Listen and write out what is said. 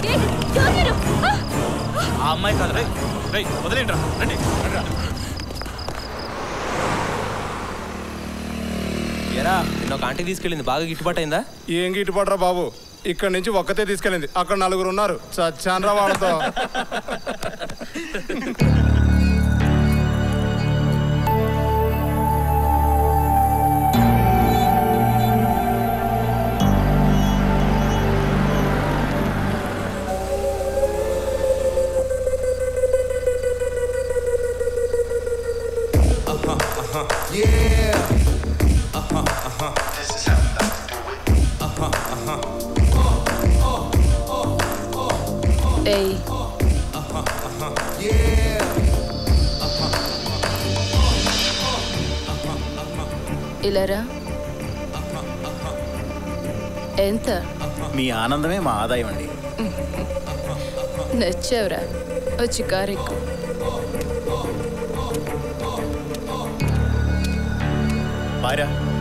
ఏయ్, ఎవరు మీరు? ఆ! ఆ అమ్మాయి కాదు రే రే వదిలేంట్రా రండి ఎరా నిన్న ఒక ఆంటీ తీసుకెళ్ళింది బాగా గిట్టుబాటు అయిందా ఏం గిట్టుబాటురా బాబు ఇక్కడ నుంచి ఒక్కతే తీసుకెళ్ళింది అక్కడ నలుగురు ఉన్నారు చచ్చాన్రా వాళ్ళతో ఏయ్ ఇలారా ఎంత మీ ఆనందమే మా ఆదాయం అండి నచ్చావురా వచ్చి కారెక్కు బాయ్రా